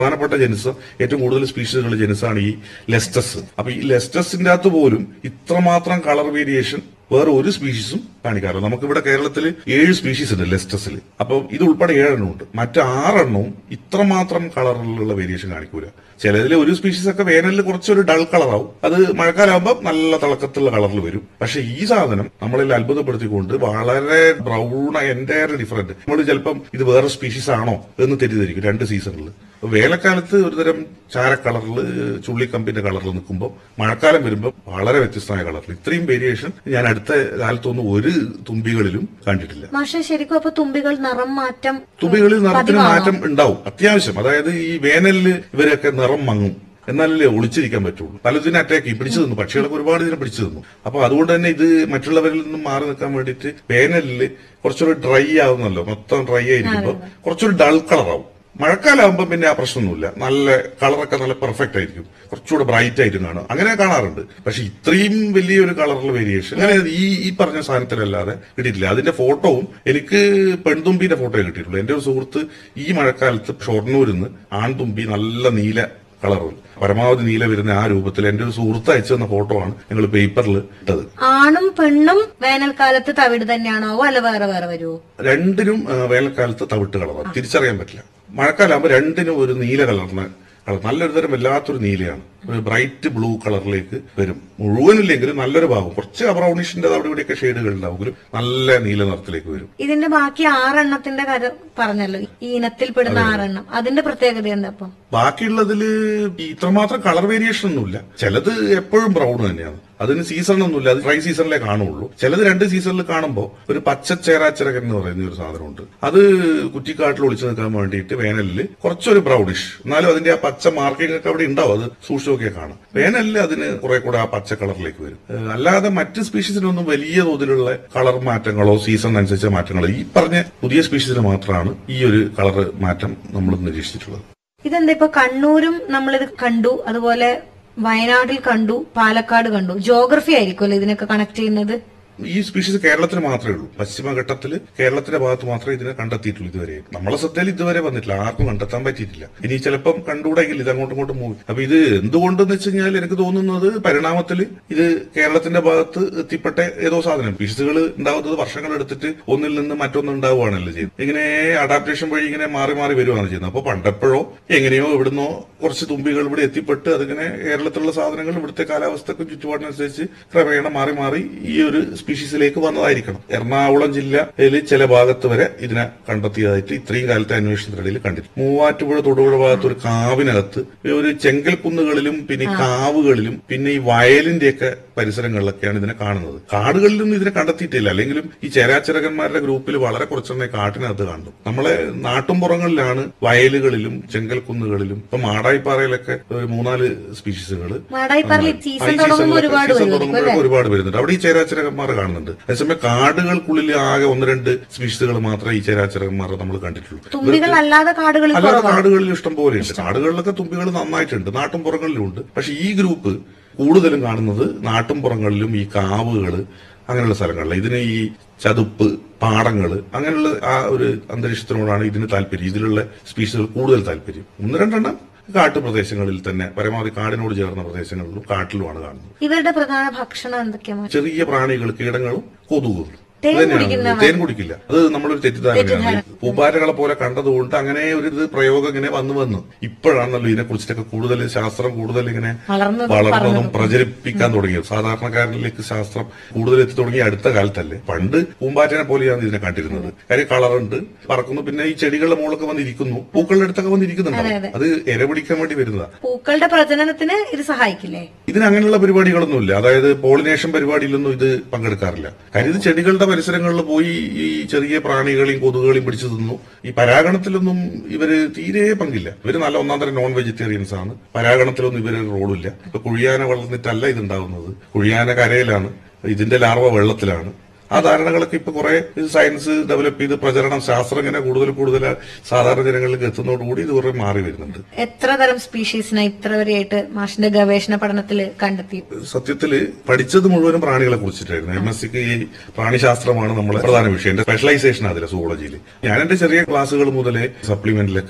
പ്രധാനപ്പെട്ട ജനുസ് ഏറ്റവും കൂടുതൽ സ്പീഷീസുകളുടെ ജനുസാണ് ഈ ലെസ്റ്റസ് അപ്പൊ ഈ ലെസ്റ്റസിന്റെ അകത്ത് പോലും ഇത്രമാത്രം കളർ വേരിയേഷൻ വേറെ ഒരു സ്പീഷീസും കാണിക്കാറില്ല നമുക്കിവിടെ കേരളത്തിൽ ഏഴ് സ്പീഷീസ് ഉണ്ട് ലെസ്റ്റസിൽ അപ്പൊ ഇത് ഉൾപ്പെടെ ഏഴെണ്ണം ഉണ്ട് മറ്റ് ആറെണ്ണവും ഇത്രമാത്രം കളറിലുള്ള വേരിയേഷൻ കാണിക്കൂല ചിലതിൽ ഒരു സ്പീഷീസ് ഒക്കെ വേനലിൽ കുറച്ചൊരു ഡൾ കളറാവും അത് മഴക്കാലാകുമ്പോൾ നല്ല തിളക്കത്തുള്ള കളറിൽ വരും പക്ഷെ ഈ സാധനം നമ്മളിൽ അത്ഭുതപ്പെടുത്തിക്കൊണ്ട് വളരെ ബ്രൗൺ എൻറ്റയർ ഡിഫറെന്റ് നമ്മൾ ചിലപ്പം ഇത് വേറെ സ്പീഷീസ് ആണോ എന്ന് തെറ്റിദ്ധരിക്കും രണ്ട് സീസണിൽ വേനൽക്കാലത്ത് ഒരുതരം ചാര കളറിൽ ചുള്ളിക്കമ്പിന്റെ കളറിൽ നിൽക്കുമ്പോൾ മഴക്കാലം വരുമ്പോൾ വളരെ വ്യത്യസ്തമായ കളറിൽ ഇത്രയും വേരിയേഷൻ ഞാൻ അടുത്ത കാലത്തൊന്നും ഒരു തുമ്പികളിലും കണ്ടിട്ടില്ല മാഷെ ശരിക്കും അപ്പൊ തുമ്പികൾ നിറം മാറ്റം തുമ്പികളിൽ നിറത്തിന് പതിവാണോ? മാറ്റം ഉണ്ടാവും അത്യാവശ്യം അതായത് ഈ വേനലിൽ ഇവരൊക്കെ നിറം മങ്ങും എന്നാലല്ലേ ഒളിച്ചിരിക്കാൻ പറ്റുള്ളൂ പലതിനെ അറ്റാക്ക് ചെയ്യും പിടിച്ചു തിന്നു പക്ഷികളൊക്കെ ഒരുപാട് ഇതിനെ പിടിച്ചു തിന്നു അപ്പൊ അതുകൊണ്ട് തന്നെ ഇത് മറ്റുള്ളവരിൽ നിന്നും മാറി നിൽക്കാൻ വേണ്ടിയിട്ട് വേനലിൽ കുറച്ചുകൂടി ഡ്രൈ ആവുന്നല്ലോ മൊത്തം ഡ്രൈ ആയിരിക്കുമ്പോൾ കുറച്ചുകൂടി ഡൾ കളറാവും മഴക്കാലാകുമ്പോൾ പിന്നെ ആ പ്രശ്നമൊന്നുമില്ല നല്ല കളറൊക്കെ നല്ല പെർഫെക്റ്റ് ആയിരിക്കും കുറച്ചുകൂടെ ബ്രൈറ്റ് ആയിട്ടും കാണും അങ്ങനെ കാണാറുണ്ട് പക്ഷെ ഇത്രയും വലിയൊരു കളറിൽ വേരിയേഷൻ അങ്ങനെ ഈ ഈ പറഞ്ഞ സാധനത്തിലല്ലാതെ കിട്ടിയിട്ടില്ല അതിന്റെ ഫോട്ടോവും എനിക്ക് പെൺതുമ്പിന്റെ ഫോട്ടോയെ കിട്ടിയിട്ടുള്ളൂ എന്റെ ഒരു സുഹൃത്ത് ഈ മഴക്കാലത്ത് ഷൊർണൂരിൽ നിന്ന് ആൺതുമ്പി നല്ല നീല കളറിൽ പരമാവധി നീല വരുന്ന ആ രൂപത്തിൽ എന്റെ ഒരു സുഹൃത്ത് അയച്ചു തന്ന ഫോട്ടോ ആണ് ഞങ്ങൾ പേപ്പറിൽ ഇട്ടത് ആണും പെണ്ണും വേനൽക്കാലത്ത് തവിട് തന്നെയാണോ അല്ല വേറെ വേറെ വരുമോ രണ്ടിനും ആ, വേനൽക്കാലത്ത് തവിട്ട് കളറാണ് തിരിച്ചറിയാൻ പറ്റില്ല മഴക്കാലാകുമ്പോൾ രണ്ടിനും ഒരു നീല കളറിന് കളർ നല്ലൊരു തരം വല്ലാത്തൊരു നീലയാണ് ഒരു ബ്രൈറ്റ് ബ്ലൂ കളറിലേക്ക് വരും മുഴുവനില്ലെങ്കിലും നല്ലൊരു ഭാഗം കുറച്ച് ബ്രൗണിഷിന്റെ അവിടെ ഇവിടെയൊക്കെ ഷെയ്ഡുകൾ ഉണ്ടാവും നല്ല നീല നിറത്തിലേക്ക് വരും ഇതിന്റെ ബാക്കി ആറെണ്ണത്തിന്റെ കഥ പറഞ്ഞല്ലോ ഈ ഇനത്തിൽപ്പെടുന്ന ആറെണ്ണം അതിന്റെ പ്രത്യേകത എന്താ അപ്പം ബാക്കിയുള്ളതിൽ ഇത്രമാത്രം കളർ വേരിയേഷൻ ഒന്നുമില്ല ചിലത് എപ്പോഴും ബ്രൗൺ തന്നെയാണ് അതിന് സീസൺ ഒന്നുമില്ല അത് ഡ്രൈ സീസണിലേ കാണുള്ളൂ ചിലത് രണ്ട് സീസണിൽ കാണുമ്പോൾ ഒരു പച്ച ചേരാച്ചിറകൻ എന്ന് പറയുന്ന ഒരു സാധനമുണ്ട് അത് കുറ്റിക്കാട്ടിൽ ഒളിച്ചു നിൽക്കാൻ വേണ്ടിയിട്ട് വേനലിൽ കുറച്ചൊരു ബ്രൗണിഷ് എന്നാലും അതിന്റെ ആ പച്ച മാർക്കിംഗ് ഒക്കെ അവിടെ ഉണ്ടാവും അത് സൂക്ഷിച്ചു നോക്കിയാൽ കാണാം വേനലിൽ അതിന് കുറെ കൂടെ ആ പച്ച കളറിലേക്ക് വരും ഏഹ് അല്ലാതെ മറ്റ് സ്പീഷീസിനൊന്നും വലിയ തോതിലുള്ള കളർ മാറ്റങ്ങളോ സീസൺ അനുസരിച്ച മാറ്റങ്ങളോ ഈ പറഞ്ഞ പുതിയ സ്പീഷീസിന് മാത്രമാണ് ഈ ഒരു കളർ മാറ്റം നമ്മൾ നിരീക്ഷിച്ചിട്ടുള്ളത് ഇതെന്താ ഇപ്പൊ കണ്ണൂരും നമ്മളിത് കണ്ടു അതുപോലെ വയനാട്ടിൽ കണ്ടു പാലക്കാട് കണ്ടു ജോഗ്രഫി ആയിരിക്കുമല്ലോ ഇതിനൊക്കെ കണക്ട് ചെയ്യുന്നത് ഈ സ്പീഷീസ് കേരളത്തിൽ മാത്രമേ ഉള്ളൂ പശ്ചിമഘട്ടത്തിൽ കേരളത്തിന്റെ ഭാഗത്ത് മാത്രമേ ഇതിനെ കണ്ടെത്തിയിട്ടുള്ളൂ ഇതുവരെ നമ്മളെ ശ്രദ്ധയിൽ ഇതുവരെ വന്നിട്ടില്ല ആർക്കും കണ്ടെത്താൻ പറ്റിയിട്ടില്ല ഇനി ചിലപ്പം കണ്ടുകൂടെങ്കിൽ ഇത് അങ്ങോട്ടും ഇങ്ങോട്ടും മൂവ് അപ്പൊ ഇത് എന്തുകൊണ്ടെന്ന് വെച്ച് കഴിഞ്ഞാൽ എനിക്ക് തോന്നുന്നത് പരിണാമത്തിൽ ഇത് കേരളത്തിന്റെ ഭാഗത്ത് എത്തിപ്പെട്ട ഏതോ സാധനം സ്പീഷീസുകൾ ഉണ്ടാവുന്നത് വർഷങ്ങൾ എടുത്തിട്ട് ഒന്നിൽ നിന്ന് മറ്റൊന്ന് ഉണ്ടാവുകയാണല്ലോ ചെയ്യുന്നത് ഇങ്ങനെ അഡാപ്റ്റേഷൻ വഴി ഇങ്ങനെ മാറി മാറി വരുവാണ് ചെയ്യുന്നത് അപ്പൊ പണ്ടെപ്പോഴോ എങ്ങനെയോ ഇവിടുന്നോ കുറച്ച് തുമ്പികൾ ഇവിടെ എത്തിപ്പെട്ട് അതിങ്ങനെ കേരളത്തിലുള്ള സാധനങ്ങൾ ഇവിടുത്തെ കാലാവസ്ഥക്കും ചുറ്റുപാടിനനുസരിച്ച് ക്രമേണ മാറി മാറി ഈ ഒരു സ്പീഷീസിലേക്ക് വന്നതായിരിക്കണം എറണാകുളം ജില്ലയിൽ ചില ഭാഗത്ത് വരെ ഇതിനെ കണ്ടെത്തിയതായിട്ട് ഇത്രയും കാലത്തെ അന്വേഷണത്തിനിടയിൽ കണ്ടിട്ടുണ്ട് മൂവാറ്റുപുഴ തൊടുപുഴ ഭാഗത്ത് ഒരു കാവിനകത്ത് ഒരു ചെങ്കൽ കുന്നുകളിലും പിന്നെ ഈ കാവുകളിലും പിന്നെ ഈ വയലിന്റെയൊക്കെ പരിസരങ്ങളിലൊക്കെയാണ് ഇതിനെ കാണുന്നത് കാടുകളിലൊന്നും ഇതിനെ കണ്ടെത്തിയിട്ടില്ല അല്ലെങ്കിലും ഈ ചേരാച്ചിറകന്മാരുടെ ഗ്രൂപ്പിൽ വളരെ കുറച്ചെണ്ണേ കാട്ടിനകത്ത് കണ്ടു നമ്മളെ നാട്ടുംപുറങ്ങളിലാണ് വയലുകളിലും ചെങ്കൽ കുന്നുകളിലും ഇപ്പൊ മാടായിപ്പാറയിലൊക്കെ ഒരു മൂന്നാല് സ്പീഷീസുകൾ മാടായിപ്പാറയിൽ സീസൺ തുടങ്ങുമ്പോൾ ഒരുപാട് വരുമായിരിക്കും അല്ലെ ഒരുപാട് വരുന്നുണ്ട് അവിടെ ഈ ചേരാച്ചിറകന്മാർ കാണുന്നുണ്ട് അതേസമയം കാടുകൾക്കുള്ളിൽ ആകെ ഒന്ന് രണ്ട് സ്പീഷീസുകൾ മാത്രമേ ഈ ചേരാച്ചിറകന്മാരെ നമ്മൾ കണ്ടിട്ടുള്ളൂ തുമ്പികൾ അല്ലാതെ കാടുകളിൽ അല്ലാതെ കുറവാണ് കാടുകളിൽ ഇഷ്ടം പോലെയുണ്ട് കാടുകളിലൊക്കെ തുമ്പികൾ നന്നായിട്ടുണ്ട് നാട്ടുംപുറങ്ങളിലും ഉണ്ട് പക്ഷെ ഈ ഗ്രൂപ്പ് കൂടുതലും കാണുന്നത് നാട്ടുംപുറങ്ങളിലും ഈ കാവുകൾ അങ്ങനെയുള്ള സ്ഥലങ്ങളിൽ ഇതിന് ഈ ചതുപ്പ് പാടങ്ങൾ അങ്ങനെയുള്ള ആ ഒരു അന്തരീക്ഷത്തിനോടാണ് ഇതിന് താല്പര്യം ഇതിലുള്ള സ്പീഷീസുകൾ കൂടുതൽ താല്പര്യം ഒന്ന് രണ്ടെണ്ണം കാട്ടുപ്രദേശങ്ങളിൽ തന്നെ പരമാവധി കാടിനോട് ചേർന്ന പ്രദേശങ്ങളിലും കാട്ടിലുമാണ് കാണുന്നത് ഇവരുടെ പ്രധാന ഭക്ഷണം എന്തൊക്കെയാണ് ചെറിയ പ്രാണികൾ കീടങ്ങളും കൊതുകുകളും തേൻ ഇതുതന്നെയാണ്. കുടിക്കുന്നവ- തേൻ കുടിക്കില്ല അത് നമ്മളൊരു തെറ്റിദ്ധാരണയാണ് പൂപ്പാരകളെ പോലെ കണ്ടതുകൊണ്ട് അങ്ങനെ ഒരു ഇത് പ്രയോഗം ഇങ്ങനെ വന്നു വന്നു ഇപ്പോഴാണല്ലോ ഇതിനെ കുറിച്ചിട്ടൊക്കെ കൂടുതൽ ശാസ്ത്രം കൂടുതൽ ഇങ്ങനെ വളർന്നു വളർന്നതും പ്രചരിപ്പിക്കാൻ തുടങ്ങിയത് സാധാരണക്കാരനിലേക്ക് ശാസ്ത്രം കൂടുതൽ എത്തി തുടങ്ങിയ അടുത്ത കാലത്തല്ലേ പണ്ട് പൂമ്പാറ്റനെ പോലെയാണ് ഇതിനെ കണ്ടിരുന്നത് കാര്യം കളറുണ്ട് പറക്കുന്നു പിന്നെ ഈ ചെടികളുടെ മുകളൊക്കെ വന്നിരിക്കുന്നു പൂക്കളുടെ അടുത്തൊക്കെ വന്നിരിക്കുന്നുണ്ടാവും അത് ഇര പിടിക്കാൻ വേണ്ടി വരുന്നതാ പൂക്കളുടെ പ്രജനനത്തിന് ഇത് സഹായിക്കില്ലേ ഇതിന് അങ്ങനെയുള്ള പരിപാടികളൊന്നുമില്ല അതായത് പോളിനേഷൻ പരിപാടിയിലൊന്നും ഇത് പങ്കെടുക്കാറില്ല കാര്യം ഇത് ചെടികളുടെ പരിസരങ്ങളിൽ പോയി ഈ ചെറിയ പ്രാണികളെയും കൊതുകുകളെയും പിടിച്ചു തിന്നു ഈ പരാഗണത്തിലൊന്നും ഇവര് തീരെ പങ്കില്ല ഇവര് നല്ല ഒന്നാം തരം നോൺ വെജിറ്റേറിയൻസ് ആണ് പരാഗണത്തിലൊന്നും ഇവര് റോളില്ല ഇപ്പൊ കുഴിയാന വളർന്നിട്ടല്ല ഇതുണ്ടാവുന്നത് കുഴിയാന കരയിലാണ് ഇതിന്റെ ലാർവ വെള്ളത്തിലാണ് ആ ധാരണകളൊക്കെ ഇപ്പൊ കുറെ സയൻസ് ഡെവലപ്പ് ചെയ്ത് പ്രചരണം ശാസ്ത്രം ഇങ്ങനെ കൂടുതൽ കൂടുതൽ സാധാരണ ജനങ്ങളിലേക്ക് എത്തുന്നതോടുകൂടി ഇത് കുറെ മാറി വരുന്നുണ്ട് എത്ര തരം സ്പീഷീസിനെ ഇത്ര വരെയായിട്ട് മാഷിന്റെ ഗവേഷണ പഠനത്തിൽ കണ്ടെത്തി സത്യത്തില് പഠിച്ചത് മുഴുവനും പ്രാണികളെ കുറിച്ചിട്ടായിരുന്നു എം എസ് സിക്ക് ഈ പ്രാണിശാസ്ത്രമാണ് നമ്മളെ പ്രധാന വിഷയം എന്റെ സ്പെഷ്യലൈസേഷൻ അതിലെ സുവോളജിയിൽ ഞാൻ എന്റെ ചെറിയ ക്ലാസ്സുകൾ മുതലേ സപ്ലിമെന്റിലൊക്കെ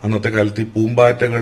അന്നത്തെ കാലത്ത് ഈ പൂമ്പാറ്റകൾ